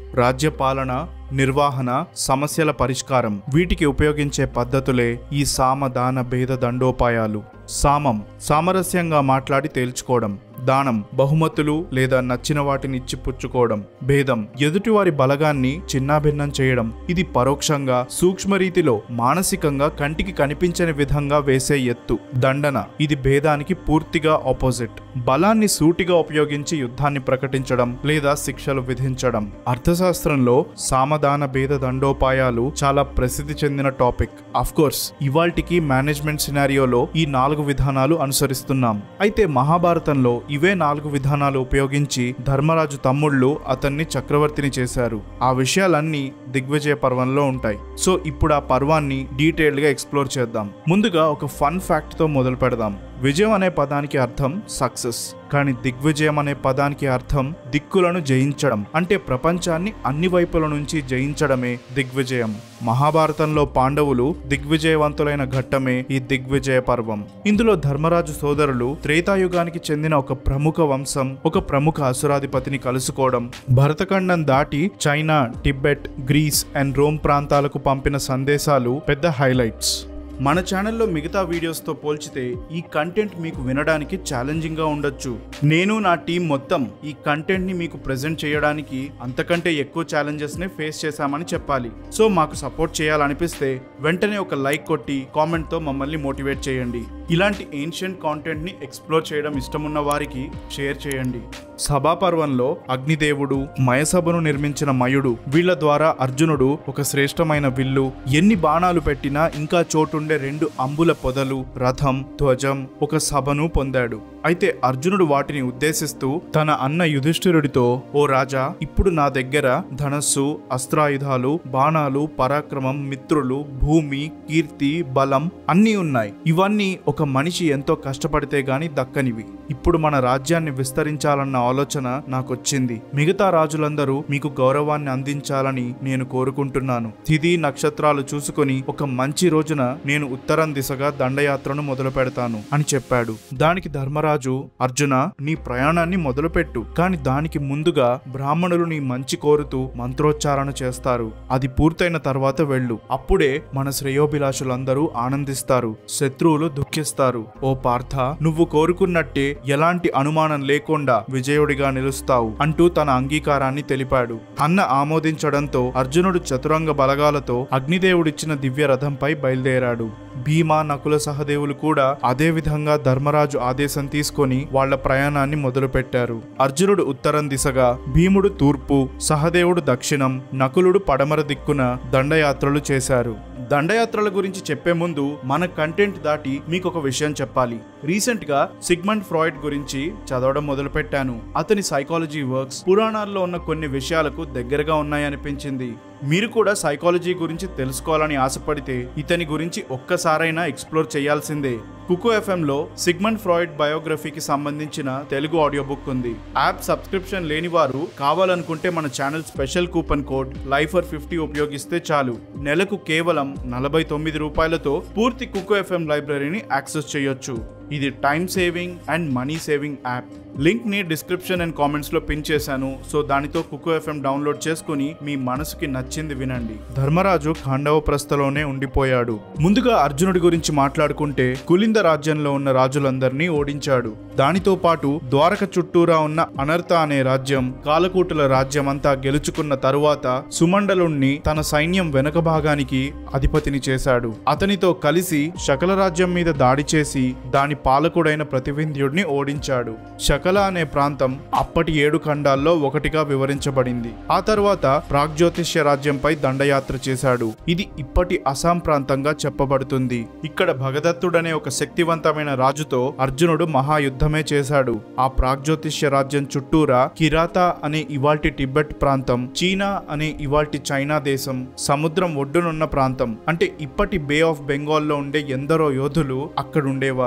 రాజ్యపాలన నిర్వహణ సమస్యల పరిష్కారం వీటికి ఉపయోగించే పద్ధతులే ఈ సామ దాన భేద దండోపాయాలు సామం సామరస్యంగా మాట్లాడి తేల్చుకోవడం దానం బహుమతులు లేదా నచ్చిన వాటిని ఇచ్చి పుచ్చుకోవడం భేదం ఎదుటివారి బలగాన్ని చిన్నాభిన్నం చేయడం ఇది పరోక్షంగా సూక్ష్మ రీతిలో మానసికంగా కంటికి కనిపించని విధంగా వేసే ఎత్తు దండన ఇది భేదానికి పూర్తిగా ఆపోజిట్ బలాన్ని సూటిగా ఉపయోగించి యుద్ధాన్ని ప్రకటించడం లేదా శిక్షలు విధించడం అర్థశాస్త్రంలో సామధాన భేద దండోపాయాలు చాలా ప్రసిద్ధి చెందిన టాపిక్ అఫ్ కోర్స్ ఇవాల్టికి మేనేజ్మెంట్ సినారియోలో ఈ నాలుగు విధానాలు అనుసరిస్తున్నాం అయితే మహాభారతంలో ఇవే నాలుగు విధానాలు ఉపయోగించి ధర్మరాజు తమ్ముళ్ళు అతన్ని చక్రవర్తిని చేశారు ఆ విషయాలన్నీ దిగ్విజయ పర్వంలో ఉంటాయి సో ఇప్పుడు ఆ పర్వాన్ని డీటెయిల్డ్ గా ఎక్స్ప్లోర్ చేద్దాం ముందుగా ఒక ఫన్ ఫ్యాక్ట్ తో మొదలు పెడదాం విజయం అనే పదానికి అర్థం సక్సెస్ కానీ దిగ్విజయం అనే పదానికి అర్థం దిక్కులను జయించడం అంటే ప్రపంచాన్ని అన్ని వైపుల నుంచి జయించడమే దిగ్విజయం మహాభారతంలో పాండవులు దిగ్విజయవంతులైన ఘట్టమే ఈ దిగ్విజయ పర్వం ఇందులో ధర్మరాజు సోదరులు త్రేతాయుగానికి చెందిన ఒక ప్రముఖ వంశం ఒక ప్రముఖ అసురాధిపతిని కలుసుకోవడం భరతఖండం దాటి China Tibet Greece and Rome ప్రాంతాలకు పంపిన సందేశాలు పెద్ద హైలైట్స్ మన ఛానల్లో మిగతా వీడియోస్తో పోల్చితే ఈ కంటెంట్ మీకు వినడానికి ఛాలెంజింగ్గా ఉండొచ్చు నేను నా టీం మొత్తం ఈ కంటెంట్ని మీకు ప్రజెంట్ చేయడానికి అంతకంటే ఎక్కువ ఛాలెంజెస్ని ఫేస్ చేశామని చెప్పాలి సో మాకు సపోర్ట్ చేయాలనిపిస్తే వెంటనే ఒక లైక్ కొట్టి కామెంట్తో మమ్మల్ని మోటివేట్ చేయండి ఇలాంటి ఏన్షియంట్ కాంటెంట్ని ఎక్స్ప్లోర్ చేయడం ఇష్టమున్న వారికి షేర్ చేయండి సభాపర్వంలో అగ్నిదేవుడు మయసభను నిర్మించిన మయుడు వీళ్ళ ద్వారా అర్జునుడు ఒక శ్రేష్టమైన విల్లు ఎన్ని బాణాలు పెట్టినా ఇంకా చోటుండే రెండు అంబుల పొదలు రథం ధ్వజం ఒక సభను పొందాడు అయితే అర్జునుడు వాటిని ఉద్దేశిస్తూ తన అన్న యుధిష్ఠిరుడితో ఓ రాజా ఇప్పుడు నా దగ్గర ధనస్సు అస్త్రాయుధాలు బాణాలు పరాక్రమం మిత్రులు భూమి కీర్తి బలం అన్నీ ఉన్నాయి ఇవన్నీ ఒక మనిషి ఎంతో కష్టపడితే గాని దక్కనివి ఇప్పుడు మన రాజ్యాన్ని విస్తరించాలన్న ఆలోచన నాకొచ్చింది మిగతా రాజులందరూ మీకు గౌరవాన్ని అందించాలని నేను కోరుకుంటున్నాను తిథి నక్షత్రాలు చూసుకొని ఒక మంచి రోజున నేను ఉత్తరం దిశగా దండయాత్రను మొదలు పెడతాను అని చెప్పాడు దానికి ధర్మరాజు అర్జున నీ ప్రయాణాన్ని మొదలుపెట్టు కాని దానికి ముందుగా బ్రాహ్మణులు నీ మంచి కోరుతూ మంత్రోచ్చారణ చేస్తారు అది పూర్తయిన తర్వాత వెళ్ళు అప్పుడే మన శ్రేయోభిలాషులందరూ ఆనందిస్తారు శత్రువులు దుఃఖిస్తారు ఓ పార్థ నువ్వు కోరుకున్నట్టే ఎలాంటి అనుమానం లేకుండా విజయుడిగా నిలుస్తావు అంటూ తన అంగీకారాన్ని తెలిపాడు అన్న ఆమోదించడంతో అర్జునుడు చతురంగ బలగాలతో అగ్నిదేవుడిచ్చిన దివ్య రథంపై బయలుదేరాడు భీమా నకుల సహదేవులు కూడా అదే విధంగా ధర్మరాజు ఆదేశం తీసుకొని వాళ్ళ ప్రయాణాన్ని మొదలుపెట్టారు అర్జునుడు ఉత్తరం దిశగా భీముడు తూర్పు సహదేవుడు దక్షిణం నకులుడు పడమర దిక్కున దండయాత్రలు చేశారు దండయాత్రల గురించి చెప్పే ముందు మన కంటెంట్ దాటి మీకు ఒక విషయం చెప్పాలి రీసెంట్ గా సిగ్మండ్ ఫ్రాయిడ్ గురించి చదవడం మొదలు పెట్టాను అతని సైకాలజీ వర్క్స్ పురాణాల్లో ఉన్న కొన్ని విషయాలకు దగ్గరగా ఉన్నాయనిపించింది మీరు కూడా సైకాలజీ గురించి తెలుసుకోవాలని ఆశపడితే ఇతని గురించి ఒక్కసారైనా ఎక్స్ప్లోర్ చేయాల్సిందే కుకో ఎఫ్ఎంలో సిగ్మండ్ ఫ్రాయిడ్ బయోగ్రఫీకి సంబంధించిన తెలుగు ఆడియో బుక్ ఉంది యాప్ సబ్స్క్రిప్షన్ లేని వారు కావాలనుకుంటే మన channel special coupon code lifer fifty ఉపయోగిస్తే చాలు నెలకు కేవలం నలభై తొమ్మిది రూపాయలతో పూర్తి కుకో ఎఫ్ఎం లైబ్రరీని యాక్సెస్ చేయొచ్చు ఇది time saving and money saving app link ని డిస్క్రిప్షన్ అండ్ కామెంట్స్ లో పిన్ చేశాను సో దానితో కుకో ఎఫ్ఎం డౌన్లోడ్ చేసుకుని మీ మనసుకి నచ్చింది వినండి ధర్మరాజు ఖాండవ ప్రస్థలోనే ఉండిపోయాడు ముందుగా అర్జునుడి గురించి మాట్లాడుకుంటే కులింద రాజ్యంలో ఉన్న రాజులందరినీ ఓడించాడు దానితో పాటు ద్వారక చుట్టూరా ఉన్న అనర్త అనే రాజ్యం కాలకూటుల రాజ్యం అంతా గెలుచుకున్న తరువాత సుమండలుణ్ణి తన సైన్యం వెనక భాగానికి అధిపతిని చేశాడు అతనితో కలిసి శకల రాజ్యం మీద దాడి చేసి దాని పాలకుడైన ప్రతివింధ్యుడిని ఓడించాడు శకల అనే ప్రాంతం అప్పటి ఏడు ఖండాల్లో ఒకటిగా వివరించబడింది ఆ తర్వాత ప్రాగ్జ్యోతిష్య రాజ్యంపై దండయాత్ర చేశాడు ఇది ఇప్పటి అస్సాం ప్రాంతంగా చెప్పబడుతుంది ఇక్కడ భగదత్తుడనే ఒక శక్తివంతమైన రాజుతో అర్జునుడు మహాయుద్ధమే చేశాడు ఆ ప్రాగ్జ్యోతిష్య రాజ్యం చుట్టూరా కిరాతా అనే ఇవాల్టి టిబెట్ ప్రాంతం చీనా అనే ఇవాల్టి చైనా దేశం సముద్రం ఒడ్డునున్న ప్రాంతం అంటే ఇప్పటి బే ఆఫ్ బెంగాల్లో ఉండే ఎందరో యోధులు అక్కడుండేవారు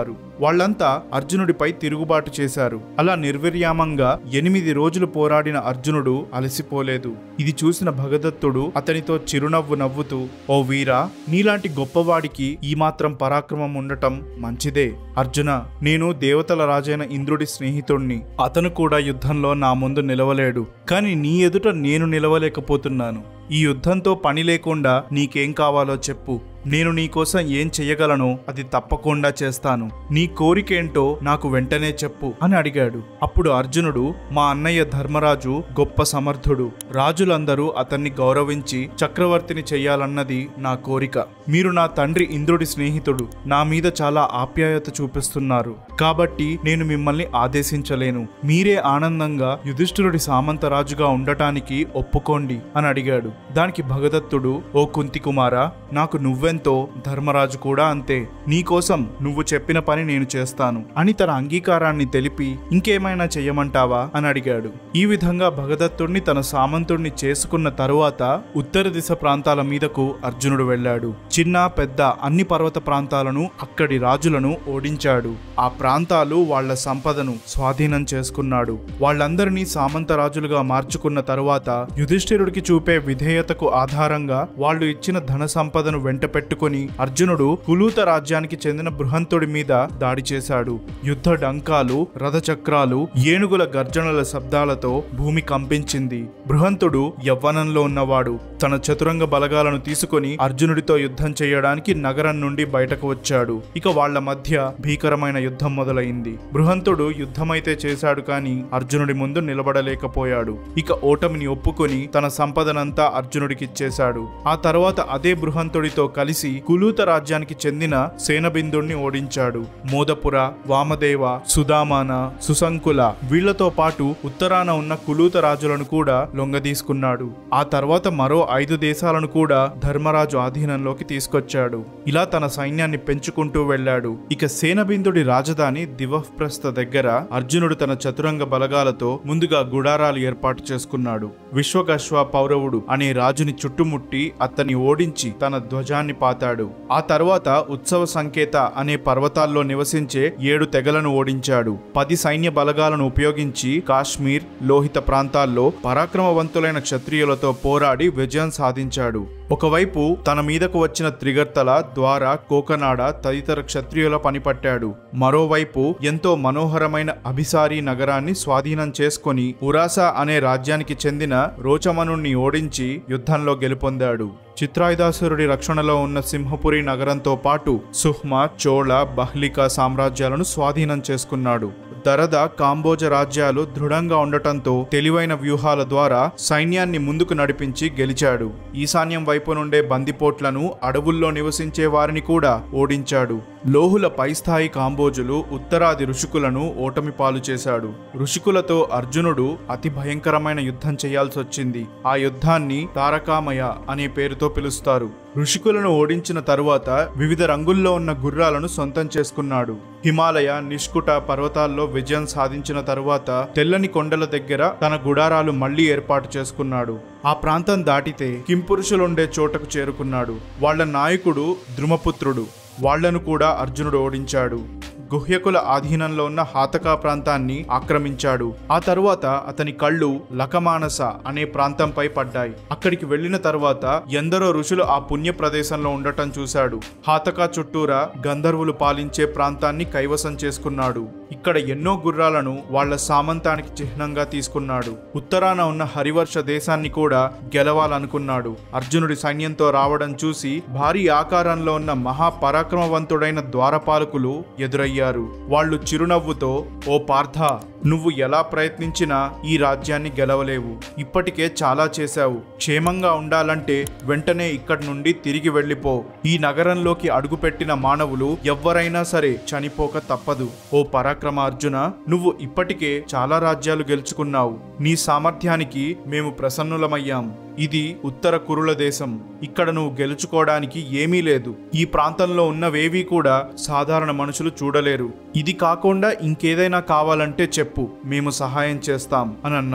వాళ్ళంతా అర్జునుడిపై తిరుగుబాటు చేశారు అలా నిర్విర్యామంగా ఎనిమిది రోజులు పోరాడిన అర్జునుడు అలసిపోలేదు ఇది చూసిన భగదత్తుడు అతనితో చిరునవ్వు నవ్వుతూ ఓ వీరా నీలాంటి గొప్పవాడికి ఈ మాత్రం పరాక్రమం ఉండటం మంచిదే అర్జున నేను దేవతల రాజైన ఇంద్రుడి స్నేహితుణ్ణి అతను కూడా యుద్ధంలో నా ముందు నిలవలేడు కానీ నీ ఎదుట నేను నిలవలేకపోతున్నాను ఈ యుద్ధంతో పని లేకుండా నీకేం కావాలో చెప్పు నేను నీకోసం ఏం చెయ్యగలను అది తప్పకుండా చేస్తాను నీ కోరికేంటో నాకు వెంటనే చెప్పు అని అడిగాడు అప్పుడు అర్జునుడు మా అన్నయ్య ధర్మరాజు గొప్ప సమర్థుడు రాజులందరూ అతన్ని గౌరవించి చక్రవర్తిని చెయ్యాలన్నది నా కోరిక మీరు నా తండ్రి ఇంద్రుడి స్నేహితుడు నా మీద చాలా ఆప్యాయత చూపిస్తున్నారు కాబట్టి నేను మిమ్మల్ని ఆదేశించలేను మీరే ఆనందంగా యుధిష్ఠిరుడి సామంతరాజుగా ఉండటానికి ఒప్పుకోండి అని అడిగాడు దానికి భగదత్తుడు ఓ కుంతి కుమారా నాకు నువ్వెంతో ధర్మరాజు కూడా అంతే నీకోసం నువ్వు చెప్పిన పని నేను చేస్తాను అని తన అంగీకారాన్ని తెలిపి ఇంకేమైనా చెయ్యమంటావా అని అడిగాడు ఈ విధంగా భగదత్తుడిని తన సామంతుడిని చేసుకున్న తరువాత ఉత్తర దిశ ప్రాంతాల మీదకు అర్జునుడు వెళ్ళాడు చిన్న పెద్ద అన్ని పర్వత ప్రాంతాలను అక్కడి రాజులను ఓడించాడు ఆ ప్రాంతాలు వాళ్ళ సంపదను స్వాధీనం చేసుకున్నాడు వాళ్ళందరినీ సామంత రాజులుగా మార్చుకున్న తరువాత యుధిష్ఠిరుడికి చూపే విధేయతకు ఆధారంగా వాళ్ళు ఇచ్చిన ధన సంపదను వెంట పెట్టుకుని అర్జునుడు కులూత రాజ్యానికి చెందిన బృహంతుడి మీద దాడి చేశాడు యుద్ధ డంకాలు రథచక్రాలు ఏనుగుల గర్జనల శబ్దాలతో భూమి కంపించింది బృహంతుడు యవ్వనంలో ఉన్నవాడు తన చతురంగ బలగాలను తీసుకొని అర్జునుడితో యుద్ధం చేయడానికి నగరం నుండి బయటకు వచ్చాడు ఇక వాళ్ళ మధ్య భీకరమైన యుద్ధం మొదలైంది బృహంతుడు యుద్ధమైతే చేశాడు కానీ అర్జునుడి ముందు నిలబడలేకపోయాడు ఇక ఓటమిని ఒప్పుకొని తన సంపదనంతా అర్జునుడికి ఇచ్చేశాడు ఆ తర్వాత అదే బృహంతుడితో కలిసి కులూత రాజ్యానికి చెందిన సేనబిందుణ్ణి ఓడించాడు మోదపుర వామదేవ సుదామాన సుసంకుల వీళ్లతో పాటు ఉత్తరాన ఉన్న కులూత రాజులను కూడా లొంగదీసుకున్నాడు ఆ తర్వాత మరో ఐదు దేశాలను కూడా ధర్మరాజు ఆధీనంలోకి తీసుకొచ్చాడు ఇలా తన సైన్యాన్ని పెంచుకుంటూ వెళ్ళాడు ఇక సేనబిందుడి రాజధాని దివహ్ప్రస్థ దగ్గర అర్జునుడు తన చతురంగ బలగాలతో ముందుగా గుడారాలు ఏర్పాటు చేసుకున్నాడు విశ్వకశ్వ పౌరవుడు అనే రాజుని చుట్టుముట్టి అతన్ని ఓడించి తన ధ్వజాన్ని పాతాడు ఆ తర్వాత ఉత్సవ సంకేత అనే పర్వతాల్లో నివసించే ఏడు తెగలను ఓడించాడు పది సైన్య బలగాలను ఉపయోగించి కాశ్మీర్ లోహిత ప్రాంతాల్లో పరాక్రమవంతులైన క్షత్రియులతో పోరాడి విజయం సాధించాడు ఒకవైపు తన మీదకు వచ్చిన త్రిగర్తల ద్వారా కోకనాడ తదితర క్షత్రియుల పనిపట్టాడు మరోవైపు ఎంతో మనోహరమైన అభిసారి నగరాన్ని స్వాధీనం చేసుకొని ఉరాస అనే రాజ్యానికి చెందిన రోచమనుణ్ణి ఓడించి యుద్ధంలో గెలుపొందాడు చిత్రాయుధాసురుడి రక్షణలో ఉన్న సింహపురి నగరంతో పాటు సుహ్మ చోళ బహ్లిక సామ్రాజ్యాలను స్వాధీనం చేసుకున్నాడు దరద కాంబోజ రాజ్యాలు దృఢంగా ఉండటంతో తెలివైన వ్యూహాల ద్వారా సైన్యాన్ని ముందుకు నడిపించి గెలిచాడు ఈశాన్యం వైపు నుండే బందిపోట్లను అడవుల్లో నివసించే వారిని కూడా ఓడించాడు లోహుల పైస్థాయి కాంబోజులు ఉత్తరాది ఋషికులను ఓటమి పాలు చేశాడు ఋషికులతో అర్జునుడు అతి భయంకరమైన యుద్ధం చేయాల్సి వచ్చింది ఆ యుద్ధాన్ని తారకామయ అనే పేరుతో పిలుస్తారు ఋషికులను ఓడించిన తరువాత వివిధ రంగుల్లో ఉన్న గుర్రాలను సొంతం చేసుకున్నాడు హిమాలయ నిష్కుట పర్వతాల్లో విజయం సాధించిన తరువాత తెల్లని కొండల దగ్గర తన గుడారాలు మళ్లీ ఏర్పాటు చేసుకున్నాడు ఆ ప్రాంతం దాటితే కింపురుషులుండే చోటకు చేరుకున్నాడు వాళ్ళ నాయకుడు ద్రుమపుత్రుడు వాళ్లను కూడా అర్జునుడు ఓడించాడు గుహ్యకుల ఆధీనంలో ఉన్న హాతకా ప్రాంతాన్ని ఆక్రమించాడు ఆ తరువాత అతని కళ్ళు లకమానస అనే ప్రాంతంపై పడ్డాయి అక్కడికి వెళ్లిన తరువాత ఎందరో ఋషులు ఆ పుణ్య ప్రదేశంలో ఉండటం చూశాడు హాతకా చుట్టూరా గంధర్వులు పాలించే ప్రాంతాన్ని కైవసం చేసుకున్నాడు ఇక్కడ ఎన్నో గుర్రాలను వాళ్ళ సామంతానికి చిహ్నంగా తీసుకున్నాడు ఉత్తరాన ఉన్న హరివర్ష దేశాన్ని కూడా గెలవాలనుకున్నాడు అర్జునుడి సైన్యంతో రావడం చూసి భారీ ఆకారంలో ఉన్న మహాపరాక్రమవంతుడైన ద్వారపాలకులు ఎదురయ్యారు వాళ్ళు చిరునవ్వుతో ఓ పార్థ నువ్వు ఎలా ప్రయత్నించినా ఈ రాజ్యాన్ని గెలవలేవు ఇప్పటికే చాలా చేశావు క్షేమంగా ఉండాలంటే వెంటనే ఇక్కడి నుండి తిరిగి వెళ్ళిపో ఈ నగరంలోకి అడుగుపెట్టిన మానవులు ఎవ్వరైనా సరే చనిపోక తప్పదు ఓ పరాక్రమ అర్జున నువ్వు ఇప్పటికే చాలా రాజ్యాలు గెలుచుకున్నావు నీ సామర్థ్యానికి మేము ప్రసన్నులమయ్యాం ఇది ఉత్తర కురుల దేశం ఇక్కడ నువ్వు గెలుచుకోవడానికి ఏమీ లేదు ఈ ప్రాంతంలో ఉన్నవేవీ కూడా సాధారణ మనుషులు చూడలేరు ఇది కాకుండా ఇంకేదైనా కావాలంటే చెప్పు మేము సహాయం చేస్తాం అని అన్నారు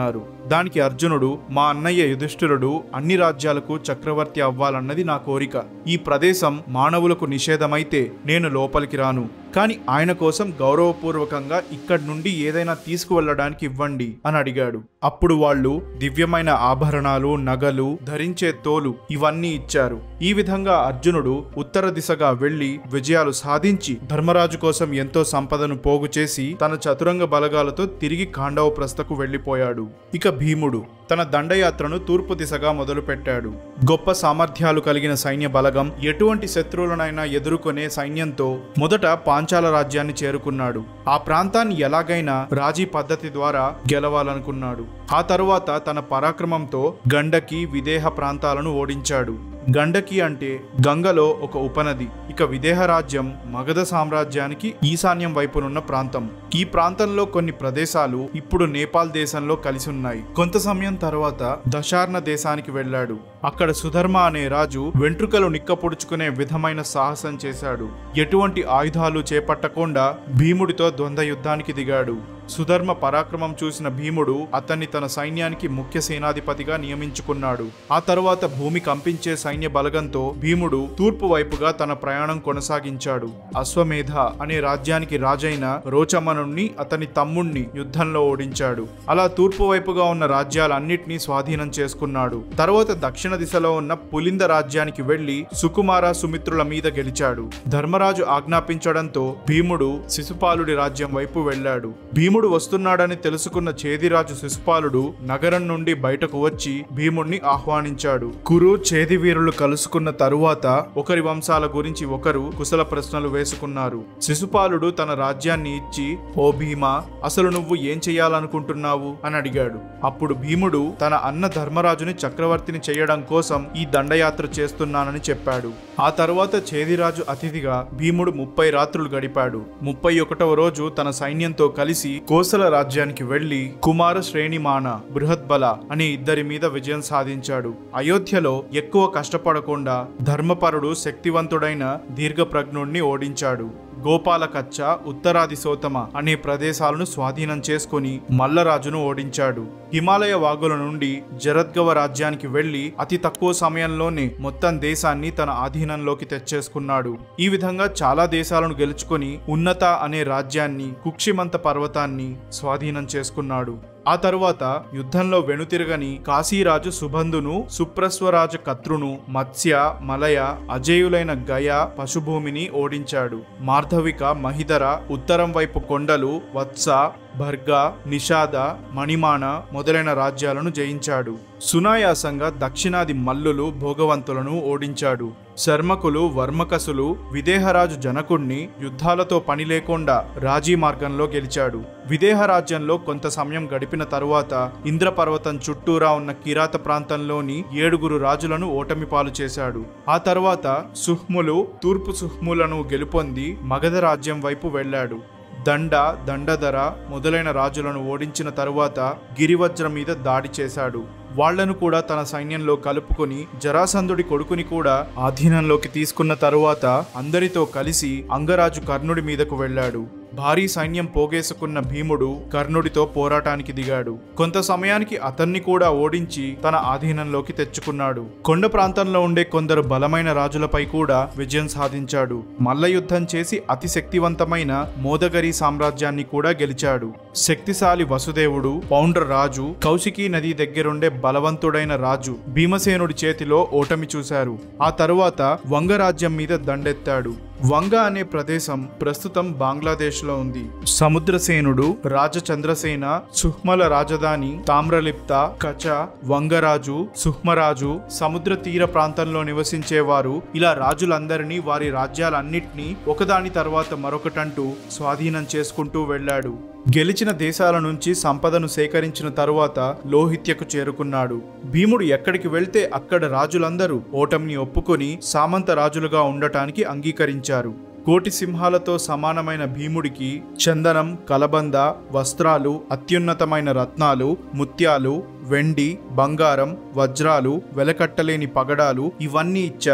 దానికి అర్జునుడు మా అన్నయ్య యుధిష్ఠిరుడు అన్ని రాజ్యాలకు చక్రవర్తి అవ్వాలన్నది నా కోరిక ఈ ప్రదేశం మానవులకు నిషేధమైతే నేను లోపలికి రాను కానీ ఆయన కోసం గౌరవపూర్వకంగా ఇక్కడి నుండి ఏదైనా తీసుకువెళ్ళడానికి ఇవ్వండి అని అడిగాడు అప్పుడు వాళ్ళు దివ్యమైన ఆభరణాలు నగలు ధరించే తోలు ఇవన్నీ ఇచ్చారు ఈ విధంగా అర్జునుడు ఉత్తర దిశగా వెళ్లి విజయాలు సాధించి ధర్మరాజు కోసం ఎంతో సంపదను పోగు చేసి తన చతురంగ బలగాలతో తిరిగి ఖాండవప్రస్థకు వెళ్లిపోయాడు ఇక భీముడు తన దండయాత్రను తూర్పు దిశగా మొదలుపెట్టాడు గొప్ప సామర్థ్యాలు కలిగిన సైన్య బలగం ఎటువంటి శత్రువులనైనా ఎదుర్కొనే సైన్యంతో మొదట పాంచాల రాజ్యాన్ని చేరుకున్నాడు ఆ ప్రాంతాన్ని ఎలాగైనా రాజీ పద్ధతి ద్వారా గెలవాలనుకున్నాడు ఆ తరువాత తన పరాక్రమంతో గండకి విదేహ ప్రాంతాలను ఓడించాడు గండకి అంటే గంగలో ఒక ఉపనది ఇక విదేహ రాజ్యం మగధ సామ్రాజ్యానికి ఈశాన్యం వైపునున్న ప్రాంతం ఈ ప్రాంతంలో కొన్ని ప్రదేశాలు ఇప్పుడు నేపాల్ దేశంలో కలిసి ఉన్నాయి కొంత సమయం తర్వాత దశార్ణ దేశానికి వెళ్ళాడు అక్కడ సుధర్మ అనే రాజు వెంట్రుకలు నిక్కపొడుచుకునే విధమైన సాహసం చేశాడు ఎటువంటి ఆయుధాలు చేపట్టకుండా భీముడితో ద్వంద్వ యుద్ధానికి దిగాడు సుధర్మ పరాక్రమం చూసిన భీముడు అతన్ని తన సైన్యానికి ముఖ్య సేనాధిపతిగా నియమించుకున్నాడు ఆ తరువాత భూమి కంపించే సైన్య బలగంతో భీముడు తూర్పు వైపుగా తన ప్రయాణం కొనసాగించాడు అశ్వమేధ అనే రాజ్యానికి రాజైన రోచమనుణ్ణి అతని తమ్ముణ్ణి యుద్ధంలో ఓడించాడు అలా తూర్పు వైపుగా ఉన్న రాజ్యాలన్నిటినీ స్వాధీనం చేసుకున్నాడు తర్వాత దక్షిణ దిశలో ఉన్న పులింద రాజ్యానికి వెళ్లి సుకుమార సుమిత్రుల మీద గెలిచాడు ధర్మరాజు ఆజ్ఞాపించడంతో భీముడు శిశుపాలుడి రాజ్యం వైపు వెళ్ళాడు భీముడు వస్తున్నాడని తెలుసుకున్న చేదిరాజు శిశుపాలుడు నగరం నుండి బయటకు వచ్చి భీముణ్ణి ఆహ్వానించాడు కురు చేది వీరులు కలుసుకున్న తరువాత ఒకరి వంశాల గురించి ఒకరు కుశల ప్రశ్నలు వేసుకున్నారు శిశుపాలుడు తన రాజ్యాన్ని ఇచ్చి ఓ భీమా అసలు నువ్వు ఏం చెయ్యాలనుకుంటున్నావు అని అడిగాడు అప్పుడు భీముడు తన అన్న ధర్మరాజుని చక్రవర్తిని చేయడం కోసం ఈ దండయాత్ర చేస్తున్నానని చెప్పాడు ఆ తరువాత చేదిరాజు అతిథిగా భీముడు ముప్పై రాత్రులు గడిపాడు ముప్పై ఒకటవ రోజు తన సైన్యంతో కలిసి కోసల రాజ్యానికి వెళ్లి కుమార శ్రేణిమాన బృహద్బల అనే ఇద్దరి మీద విజయం సాధించాడు అయోధ్యలో ఎక్కువ కష్టపడకుండా ధర్మపరుడు శక్తివంతుడైన దీర్ఘప్రజ్ఞుణ్ణి ఓడించాడు గోపాలకచ్చ ఉత్తరాది సోతమ అనే ప్రదేశాలను స్వాధీనం చేసుకుని మల్లరాజును ఓడించాడు హిమాలయ వాగుల నుండి జరద్గవ రాజ్యానికి వెళ్లి అతి తక్కువ సమయంలోనే మొత్తం దేశాన్ని తన ఆధీనంలోకి తెచ్చేసుకున్నాడు ఈ విధంగా చాలా దేశాలను గెలుచుకొని ఉన్నత అనే రాజ్యాన్ని కుక్షిమంత పర్వతాన్ని స్వాధీనం చేసుకున్నాడు ఆ తరువాత యుద్ధంలో వెనుతిరగని కాశీరాజు సుబంధును సుప్రస్వరాజు కత్రును మత్స్య మలయ అజేయులైన గయ పశుభూమిని ఓడించాడు మార్ధవిక మహిధర ఉత్తరం వైపు కొండలు వత్స భర్గ నిషాద మణిమాన మొదలైన రాజ్యాలను జయించాడు సునాయాసంగా దక్షిణాది మల్లులు భోగవంతులను ఓడించాడు శర్మకులు వర్మకసులు విదేహరాజు జనకుణ్ణి యుద్ధాలతో పని లేకుండా రాజీ మార్గంలో గెలిచాడు విదేహ రాజ్యంలో కొంత సమయం గడిపిన తరువాత ఇంద్రపర్వతం చుట్టూరా ఉన్న కిరాత ప్రాంతంలోని ఏడుగురు రాజులను ఓటమి పాలు చేశాడు ఆ తర్వాత సుహ్ములు తూర్పు సుహ్ములను గెలుపొంది మగధ రాజ్యం వైపు వెళ్ళాడు దండ దండధర మొదలైన రాజులను ఓడించిన తరువాత గిరివజ్ర మీద దాడి చేశాడు వాళ్లను కూడా తన సైన్యంలో కలుపుకొని జరాసంధుడి కొడుకుని కూడా ఆధీనంలోకి తీసుకున్న తరువాత అందరితో కలిసి అంగరాజు కర్ణుడి మీదకు వెళ్ళాడు భారీ సైన్యం పోగేసుకున్న భీముడు కర్ణుడితో పోరాటానికి దిగాడు కొంత సమయానికి అతన్ని కూడా ఓడించి తన ఆధీనంలోకి తెచ్చుకున్నాడు కొండ ప్రాంతంలో ఉండే కొందరు బలమైన రాజులపై కూడా విజయం సాధించాడు మల్ల యుద్ధం చేసి అతి శక్తివంతమైన మోదగరి సామ్రాజ్యాన్ని కూడా గెలిచాడు శక్తిశాలి వసుదేవుడు పౌండ్ర రాజు కౌశికీ నది దగ్గరుండే బలవంతుడైన రాజు భీమసేనుడి చేతిలో ఓటమి చూశారు ఆ తరువాత వంగరాజ్యం మీద దండెత్తాడు వంగ అనే ప్రదేశం ప్రస్తుతం బంగ్లాదేశ్లో ఉంది సముద్రసేనుడు రాజచంద్రసేన సుహ్మల రాజధాని తామ్రలిప్త కచ వంగరాజు సుహ్మరాజు సముద్ర తీర ప్రాంతంలో నివసించేవారు ఇలా రాజులందరినీ వారి రాజ్యాలన్నింటినీ ఒకదాని తర్వాత మరొకటంటూ స్వాధీనం చేసుకుంటూ వెళ్ళాడు గెలిచిన దేశాల నుంచి సంపదను సేకరించిన తరువాత లోహిత్యకు చేరుకున్నాడు భీముడు ఎక్కడికి వెళ్తే అక్కడ రాజులందరూ ఓటమిని ఒప్పుకొని సామంత రాజులుగా ఉండటానికి అంగీకరించారు కోటి సింహాలతో సమానమైన భీముడికి చందనం కలబంద వస్త్రాలు అత్యున్నతమైన రత్నాలు ముత్యాలు వెండి బంగారం వజ్రాలు వెలకట్టలేని పగడాలు ఇవన్నీ ఇచ్చారు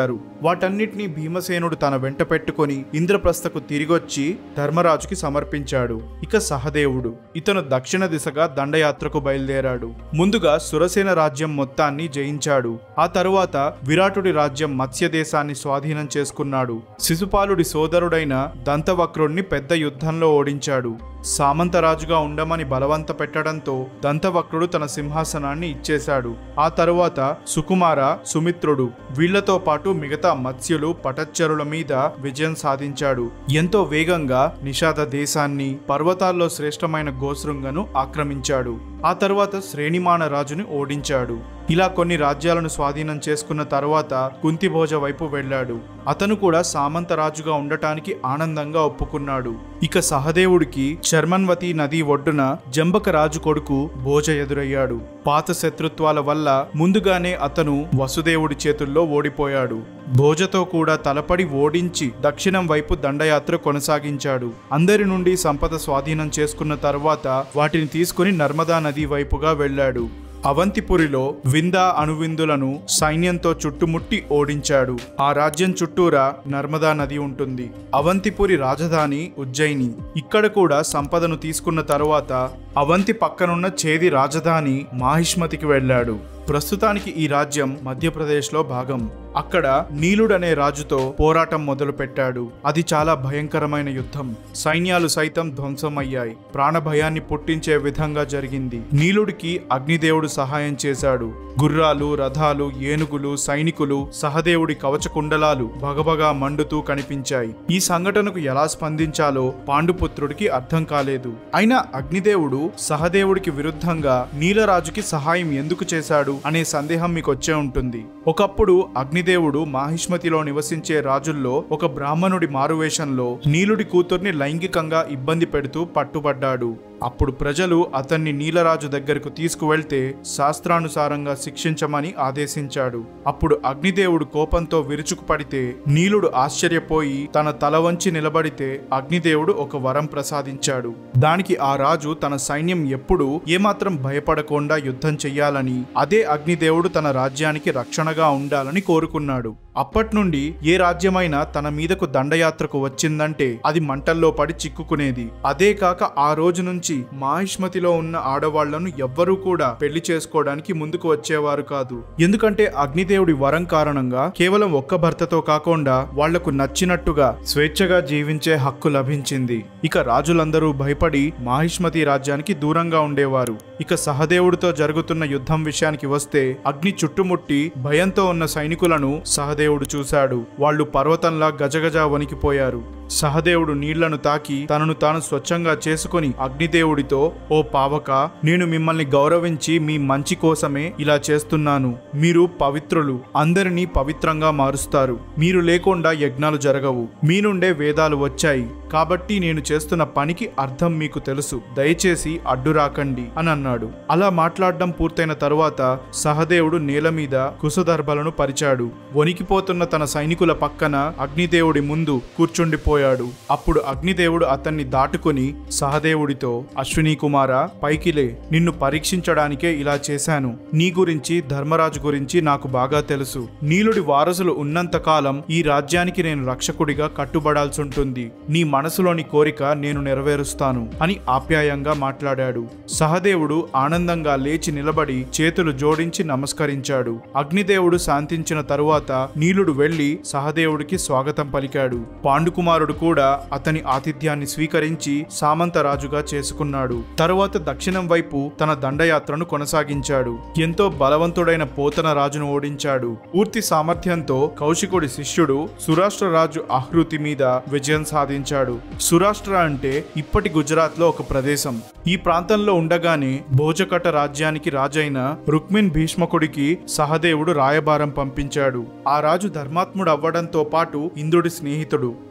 వాటన్నిటినీ భీమసేనుడు తన వెంట పెట్టుకొని ఇంద్రప్రస్థకు తిరిగొచ్చి ధర్మరాజుకి సమర్పించాడు ఇక సహదేవుడు ఇతను దక్షిణ దిశగా దండయాత్రకు బయలుదేరాడు ముందుగా సురసేన రాజ్యం మొత్తాన్ని జయించాడు ఆ తరువాత విరాటుడి రాజ్యం మత్స్య దేశాన్ని స్వాధీనం చేసుకున్నాడు శిశుపాలుడి సోదరుడైన దంతవక్రుణ్ణి పెద్ద యుద్ధంలో ఓడించాడు సామంతరాజుగా ఉండమని బలవంత పెట్టడంతో దంతవక్రుడు తన సింహాసనాన్ని ఇచ్చేశాడు ఆ తరువాత సుకుమార సుమిత్రుడు వీళ్లతో పాటు మిగతా మత్స్యులు పటచ్చరుల మీద విజయం సాధించాడు ఎంతో వేగంగా నిషాద దేశాన్ని పర్వతాల్లో శ్రేష్టమైన గోసృంగను ఆక్రమించాడు ఆ తర్వాత శ్రేణిమాన రాజుని ఓడించాడు ఇలా కొన్ని రాజ్యాలను స్వాధీనం చేసుకున్న తర్వాత కుంతిభోజ వైపు వెళ్ళాడు అతను కూడా సామంత రాజుగా ఉండటానికి ఆనందంగా ఒప్పుకున్నాడు ఇక సహదేవుడికి శర్మన్వతి నది ఒడ్డున జంబక రాజు కొడుకు భోజ ఎదురయ్యాడు పాత శత్రుత్వాల వల్ల ముందుగానే అతను వసుదేవుడి చేతుల్లో ఓడిపోయాడు భోజతో కూడా తలపడి ఓడించి దక్షిణం వైపు దండయాత్ర కొనసాగించాడు అందరి నుండి సంపద స్వాధీనం చేసుకున్న తర్వాత వాటిని తీసుకుని నర్మదా నది వైపుగా వెళ్ళాడు అవంతిపురిలో విందా అణువిందులను సైన్యంతో చుట్టుముట్టి ఓడించాడు ఆ రాజ్యం చుట్టూరా నర్మదా నది ఉంటుంది అవంతిపురి రాజధాని ఉజ్జయిని ఇక్కడ కూడా సంపదను తీసుకున్న తరువాత అవంతి పక్కనున్న చేది రాజధాని మాహిష్మతికి వెళ్ళాడు ప్రస్తుతానికి ఈ రాజ్యం మధ్యప్రదేశ్లో భాగం అక్కడ నీలుడనే రాజుతో పోరాటం మొదలుపెట్టాడు అది చాలా భయంకరమైన యుద్ధం సైన్యాలు సైతం ధ్వంసమయ్యాయి ప్రాణభయాన్ని పుట్టించే విధంగా జరిగింది నీలుడికి అగ్నిదేవుడు సహాయం చేశాడు గుర్రాలు రథాలు ఏనుగులు సైనికులు సహదేవుడి కవచ కుండలాలు భగభగా మండుతూ కనిపించాయి ఈ సంఘటనకు ఎలా స్పందించాలో పాండుపుత్రుడికి అర్థం కాలేదు అయినా అగ్నిదేవుడు సహదేవుడికి విరుద్ధంగా నీలరాజుకి సహాయం ఎందుకు చేశాడు అనే సందేహం మీకు వచ్చే ఉంటుంది ఒకప్పుడు అగ్నిదేవుడు మాహిష్మతిలో నివసించే రాజుల్లో ఒక బ్రాహ్మణుడి మారువేషంలో నీలుడి కూతుర్ని లైంగికంగా ఇబ్బంది పెడుతూ పట్టుబడ్డాడు అప్పుడు ప్రజలు అతన్ని నీలరాజు దగ్గరకు తీసుకువెళ్తే శాస్త్రానుసారంగా శిక్షించమని ఆదేశించాడు అప్పుడు అగ్నిదేవుడు కోపంతో విరుచుకుపడితే నీలుడు ఆశ్చర్యపోయి తన తల వంచి నిలబడితే అగ్నిదేవుడు ఒక వరం ప్రసాదించాడు దానికి ఆ రాజు తన సైన్యం ఎప్పుడు ఏమాత్రం భయపడకుండా యుద్ధం చెయ్యాలని అదే అగ్నిదేవుడు తన రాజ్యానికి రక్షణగా ఉండాలని కోరుకున్నాడు అప్పటి నుండి ఏ రాజ్యమైనా తన మీదకు దండయాత్రకు వచ్చిందంటే అది మంటల్లో పడి చిక్కుకునేది అదే కాక ఆ రోజు నుంచి మాహిష్మతిలో ఉన్న ఆడవాళ్లను ఎవ్వరూ కూడా పెళ్లి చేసుకోవడానికి ముందుకు వచ్చేవారు కాదు ఎందుకంటే అగ్నిదేవుడి వరం కారణంగా కేవలం ఒక్క భర్తతో కాకుండా వాళ్లకు నచ్చినట్టుగా స్వేచ్ఛగా జీవించే హక్కు లభించింది ఇక రాజులందరూ భయపడి మాహిష్మతి రాజ్యానికి దూరంగా ఉండేవారు ఇక సహదేవుడితో జరుగుతున్న యుద్ధం విషయానికి వస్తే అగ్ని చుట్టుముట్టి భయంతో ఉన్న సైనికులను సహదేవుడు చూశాడు వాళ్ళు పర్వతంలా గజగజ వణికిపోయారు సహదేవుడు నీళ్లను తాకి తనను తాను స్వచ్ఛంగా చేసుకొని అగ్నిదేవుడితో ఓ పావక నేను మిమ్మల్ని గౌరవించి మీ మంచి కోసమే ఇలా చేస్తున్నాను మీరు పవిత్రులు అందరినీ పవిత్రంగా మారుస్తారు మీరు లేకుండా యజ్ఞాలు జరగవు మీ నుండే వేదాలు వచ్చాయి కాబట్టి నేను చేస్తున్న పనికి అర్థం మీకు తెలుసు దయచేసి అడ్డు రాకండి అని అన్నాడు అలా మాట్లాడడం పూర్తయిన తరువాత సహదేవుడు నేల మీద కుశదర్భలను పరిచాడు వణికిపోతున్న తన సైనికుల పక్కన అగ్నిదేవుడి ముందు కూర్చుండిపోయాడు అప్పుడు అగ్నిదేవుడు అతన్ని దాటుకొని సహదేవుడితో అశ్విని కుమార పైకిలే నిన్ను పరీక్షించడానికే ఇలా చేశాను నీ గురించి ధర్మరాజు గురించి నాకు బాగా తెలుసు నీలుడి వారసులు ఉన్నంత కాలం ఈ రాజ్యానికి నేను రక్షకుడిగా కట్టుబడాల్సి ఉంటుంది నీ మనసులోని కోరిక నేను నెరవేరుస్తాను అని ఆప్యాయంగా మాట్లాడాడు సహదేవుడు ఆనందంగా లేచి నిలబడి చేతులు జోడించి నమస్కరించాడు అగ్నిదేవుడు శాంతించిన తరువాత నీలుడు వెళ్లి సహదేవుడికి స్వాగతం పలికాడు పాండుకుమారుడు కూడా అతని ఆతిథ్యాన్ని స్వీకరించి సామంత రాజుగా చేసుకున్నాడు తరువాత దక్షిణం వైపు తన దండయాత్రను కొనసాగించాడు ఎంతో బలవంతుడైన పోతన రాజును ఓడించాడు పూర్తి సామర్థ్యంతో కౌశికుడి శిష్యుడు సురాష్ట్ర రాజు ఆహృతి మీద విజయం సాధించాడు సురాష్ట్ర అంటే ఇప్పటి గుజరాత్ లో ఒక ప్రదేశం ఈ ప్రాంతంలో ఉండగానే భోజకట రాజ్యానికి రాజైన రుక్మిన్ భీష్మకుడికి సహదేవుడు రాయబారం పంపించాడు ఆ రాజు ధర్మాత్ముడు అవ్వడంతో పాటు ఇంద్రుడి స్నేహితుడు ఇతని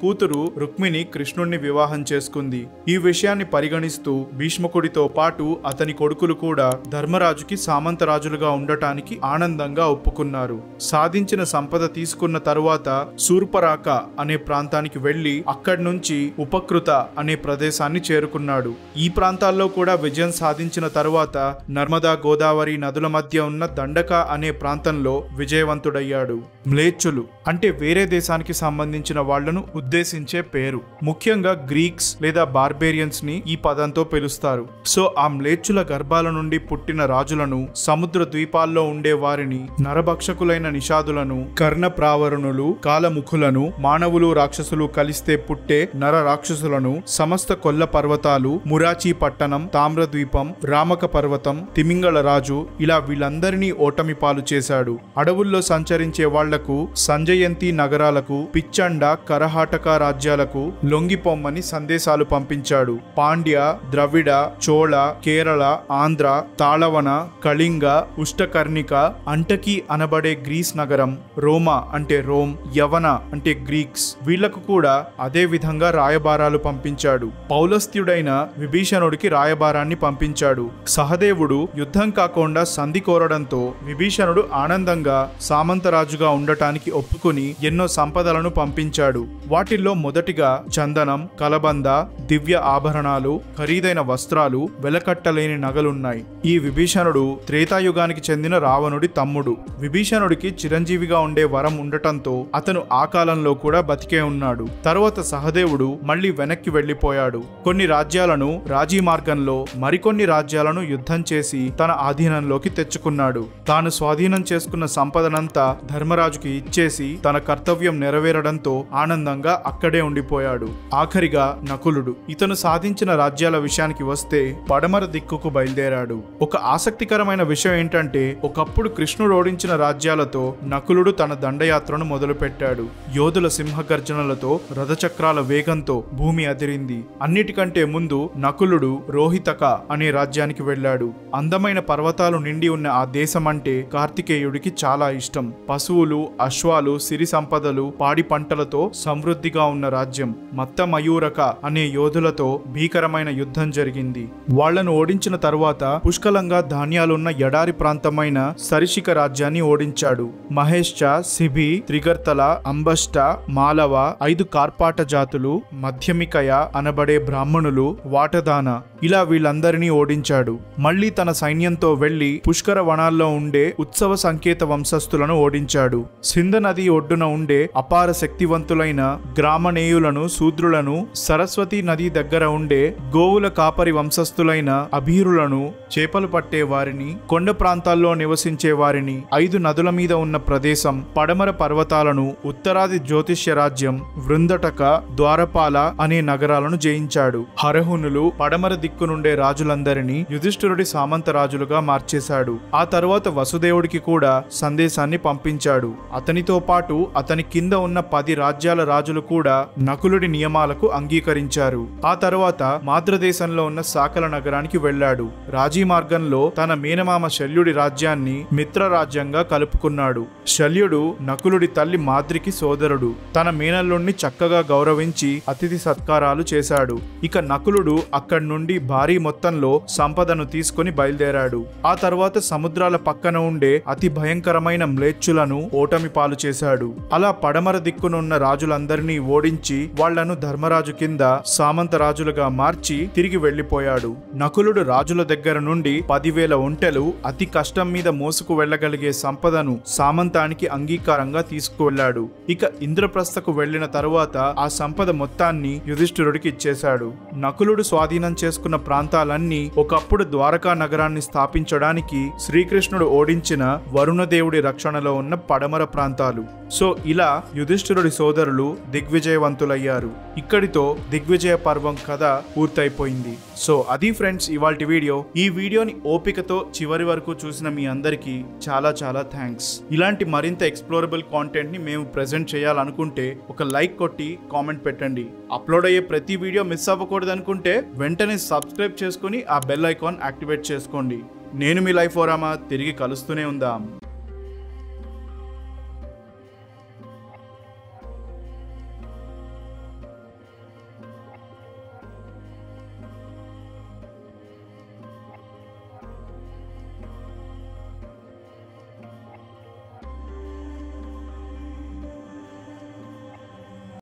కూతురు రుక్మిణి కృష్ణుణ్ణి వివాహం చేసుకుంది ఈ విషయాన్ని పరిగణిస్తూ భీష్మకుడితో పాటు అతని కొడుకులు కూడా ధర్మరాజుకి సామంతరాజులుగా ఉండటానికి ఆనందంగా ఒప్పుకున్నారు సాధించిన సంపద తీసుకున్న తరువాత శూర్పరాక అనే ప్రాంతానికి వెళ్లి అక్కడి నుంచి ఉపకృత అనే ప్రదేశాన్ని చేరుకున్నాడు ఈ ప్రాంతాల్లో కూడా విజయం సాధించిన తరువాత నర్మదా గోదావరి నదుల మధ్య ఉన్న దండక అనే ప్రాంతంలో విజయవంతుడయ్యాడు మ్లేచ్చులు అంటే వేరే దేశానికి సంబంధించిన వాళ్లను ఉద్దేశించే పేరు ముఖ్యంగా గ్రీక్స్ లేదా బార్బేరియన్స్ ని ఈ పదంతో పిలుస్తారు సో ఆ మ్లేచ్చుల గర్భాల నుండి పుట్టిన రాజులను సముద్ర ద్వీపాల్లో ఉండే వారిని నరభక్షకులైన నిషాదులను కర్ణ ప్రావరణులు కాలముఖులను మానవులు రాక్షసులు కలిస్తే పుట్టే నర రాక్షసులను సమస్త కొల్ల పర్వతాలు మురాచి పట్టణం తామ్రద్వీపం రామక పర్వతం తిమింగళ రాజు ఇలా వీళ్ళందరినీ ఓటమి పాలు చేశాడు అడవుల్లో సంచరించే వాళ్లకు సంజయంతి నగరాలకు పిచ్చండ కరహాటక రాజ్యాలకు లొంగిపోమ్మని సందేశాలు పంపించాడు పాండ్య ద్రవిడ చోళ కేరళ ఆంధ్ర తాళవన కళింగ ఉష్టకర్ణిక అంటకి అనబడే గ్రీస్ నగరం రోమా అంటే రోమ్ యవన అంటే గ్రీక్స్ వీళ్లకు కూడా అదే విధంగా రాయబారాలు పంపించాడు పౌలస్త్యుడైన విభీషణుడికి రాయబారాన్ని పంపించాడు సహదేవుడు యుద్ధం కాకుండా సంధి కోరడంతో విభీషణుడు ఆనందంగా సామంతరాజుగా ఉండటానికి ఒప్పుకుని ఎన్నో సంపదలను పంపించాడు వాటిల్లో మొదటిగా చందనం కలబంద దివ్య ఆభరణాలు ఖరీదైన వస్త్రాలు వెలకట్టలేని నగలున్నాయి ఈ విభీషణుడు త్రేతాయుగానికి చెందిన రావణుడి తమ్ముడు విభీషణుడికి చిరంజీవిగా ఉండే వరం ఉండటంతో అతను ఆ కాలంలో కూడా బతికే ఉన్నాడు తరువాత సహదేవుడు మళ్ళీ వెనక్కి వెళ్లిపోయాడు కొన్ని రాజ్యాలను రాజీ మార్గంలో మరికొన్ని రాజ్యాలను యుద్ధం చేసి తన ఆధీనంలోకి తెచ్చుకున్నాడు తాను స్వాధీనం చేసుకున్న సంపదనంతా ధర్మరాజుకి ఇచ్చేసి తన కర్తవ్యం నెరవేరడంతో ఆనందంగా అక్కడే ఉండిపోయాడు ఆఖరిగా నకులుడు ఇతను సాధించిన రాజ్యాల విషయానికి వస్తే పడమర దిక్కుకు బయలుదేరాడు ఒక ఆసక్తికరమైన విషయం ఏంటంటే ఒకప్పుడు కృష్ణుడు ఓడించిన రాజ్యాలతో నకులుడు తన దండయాత్రను మొదలుపెట్టాడు యోధుల సింహగర్జనలతో రథచక్రాల వేగంతో భూమి అదిరింది అన్నిటికంటే ముందు నకులుడు రోహితక అనే రాజ్యానికి వెళ్ళాడు అందమైన పర్వతాలు నిండి ఉన్న ఆ దేశం అంటే కార్తికేయుడికి చాలా ఇష్టం పశువులు అశ్వాలు సిరి సంపదలు పాడి పంటలతో సమృద్ధిగా ఉన్న రాజ్యం మత్త మయూరక అనే యోధులతో భీకరమైన యుద్ధం జరిగింది వాళ్లను ఓడించిన తరువాత పుష్కలంగా ధాన్యాలున్న ఎడారి ప్రాంతమైన సరిషిక రాజ్యాన్ని ఓడించాడు మహేష్చ సిబి త్రిగర్తల అంబష్ట మాలవ ఐదు కార్పాట జాతులు మధ్యమికయ అనబడే బ్రాహ్మణులు వాటదాన ఇలా వీళ్ళందరినీ ఓడించాడు మళ్ళీ తన సైన్యంతో వెళ్లి పుష్కర వనాల్లో ఉండే ఉత్సవ సంకేత వంశస్థులను ఓడించాడు సింధ నది ఒడ్డున ఉండే అపార శక్తివంతులైన గ్రామనేయులను శూద్రులను సరస్వతి నది దగ్గర ఉండే గోవుల కాపరి వంశస్థులైన అభీరులను చేపలు పట్టే వారిని కొండ ప్రాంతాల్లో నివసించే వారిని ఐదు నదుల మీద ఉన్న ప్రదేశం పడమర పర్వతాలను ఉత్తరాది జ్యోతిష్య రాజ్యం వృందటక ద్వారపాల అనే నగరాలను జయించాడు హరహునులు పడమర దిక్కు నుండే రాజులందరినీ యుధిష్ఠిరుడి సామంత రాజులుగా మార్చేశాడు ఆ తరువాత వసుదేవుడికి కూడా సందేశాన్ని పంపించాడు అతనితో పాటు అతని కింద ఉన్న పది రాజ్యాల రాజులు కూడా నకులుడి నియమాలకు అంగీకరించారు ఆ తరువాత మాద్రదేశంలో ఉన్న సాకల నగరానికి వెళ్ళాడు రాజీ మార్గంలో తన మేనమామ శల్యుడి రాజ్యాన్ని మిత్ర రాజ్యంగా కలుపుకున్నాడు శల్యుడు నకులుడి తల్లి మాద్రికి సోదరుడు తన మేనల్లుణ్ణి చక్కగా గౌరవించి అతిథి సత్కారాలు చేశాడు ఇక నకులుడు అక్కడి నుండి భారీ మొత్తంలో సంపదను తీసుకుని బయలుదేరాడు ఆ తర్వాత సముద్రాల పక్కన ఉండే అతి భయంకరమైన మ్లేచ్చులను ఓటమి పాలు చేశాడు అలా పడమర దిక్కునున్న రాజులందరినీ ఓడించి వాళ్లను ధర్మరాజు కింద సామంత రాజులుగా మార్చి తిరిగి వెళ్లిపోయాడు నకులుడు రాజుల దగ్గర నుండి పదివేల ఒంటెలు అతి కష్టం మీద మోసుకు వెళ్లగలిగే సంపదను సామంతానికి అంగీకారంగా తీసుకువెళ్లాడు ఇక ఇంద్రప్రస్థకు వెళ్లిన తరువాత ఆ సంపద మొత్తాన్ని యుధిష్ఠిరుడికి ఇచ్చేశాడు నకులుడు స్వాధీనం చేసుకున్న ప్రాంతాలన్నీ ఒకప్పుడు ద్వారకా నగరాన్ని స్థాపించడానికి శ్రీకృష్ణుడు ఓడించిన వరుణదేవుడి రక్షణలో ఉన్న పడమర ప్రాంతాలు సో ఇలా యుధిష్ఠిరుడి సోదరులు దిగ్విజయవంతులయ్యారు ఇక్కడితో దిగ్విజయ పర్వం కథ పూర్తయిపోయింది సో అది ఫ్రెండ్స్ ఇవాల్టి వీడియో ఈ వీడియోని ఓపికతో చివరి వరకు చూసిన మీ అందరికీ చాలా చాలా థ్యాంక్స్ ఇలాంటి మరింత ఎక్స్ప్లోరబుల్ కాంటెంట్ ని మేము ప్రెజెంట్ చేయాలనుకుంటే ఒక లైక్ కొట్టి కామెంట్ పెట్టండి అప్లోడ్ అయ్యే ప్రతి వీడియో మిస్ అవ్వకూడదు అనుకుంటే వెంటనే సబ్స్క్రైబ్ చేసుకుని ఆ బెల్ ఐకాన్ యాక్టివేట్ చేసుకోండి నేను మీ లైఫ్ ఓరామా తిరిగి కలుస్తూనే ఉందాం